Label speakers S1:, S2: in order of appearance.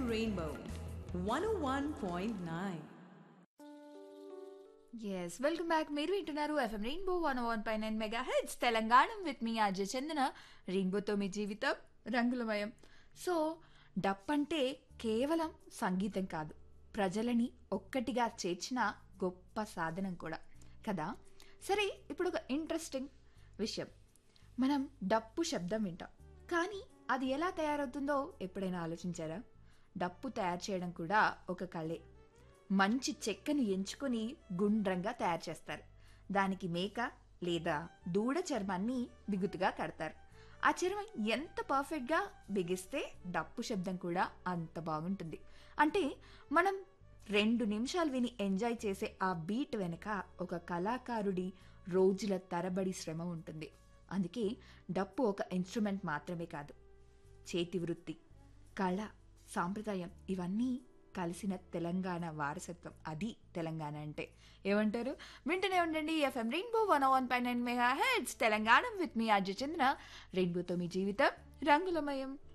S1: Rainbow 101.9.
S2: Yes welcome back మీరు వింటున్నారు FM rainbow one one పై nine mega hits Telangana with మీ అజయ్ చందన రెయిన్బోతో మీ జీవితం రంగులమయం సో డప్ అంటే కేవలం సంగీతం కాదు ప్రజలని ఒక్కటిగా చేర్చిన గొప్ప సాధనం కూడా కదా సరే ఇప్పుడు ఒక ఇంట్రెస్టింగ్ విషయం మనం డప్పు శబ్దం వింటాం కానీ అది ఎలా తయారవుతుందో ఎప్పుడైనా ఆలోచించారా డప్పు తయారు చేయడం కూడా ఒక కళే మంచి చెక్కని ఎంచుకొని గుండ్రంగా తయారు చేస్తారు దానికి మేక లేదా దూడ చర్మాన్ని బిగుతుగా కడతారు ఆ చర్మం ఎంత పర్ఫెక్ట్గా బిగిస్తే డప్పు శబ్దం కూడా అంత బాగుంటుంది అంటే మనం రెండు నిమిషాలు విని ఎంజాయ్ చేసే ఆ బీట్ వెనుక ఒక కళాకారుడి రోజుల తరబడి శ్రమ ఉంటుంది అందుకే డప్పు ఒక ఇన్స్ట్రుమెంట్ మాత్రమే కాదు చేతి వృత్తి కళ సాంప్రదాయం ఇవన్నీ కలిసిన తెలంగాణ వారసత్వం అది తెలంగాణ అంటే ఏమంటారు వింటూనే ఉండండి ఎఫ్ఎం రెయిన్బో వన్ వన్ పై nine mega hits Telangana with మీ అజయ్ చంద్ర రెయిన్బోతో మీ జీవితం రంగులమయం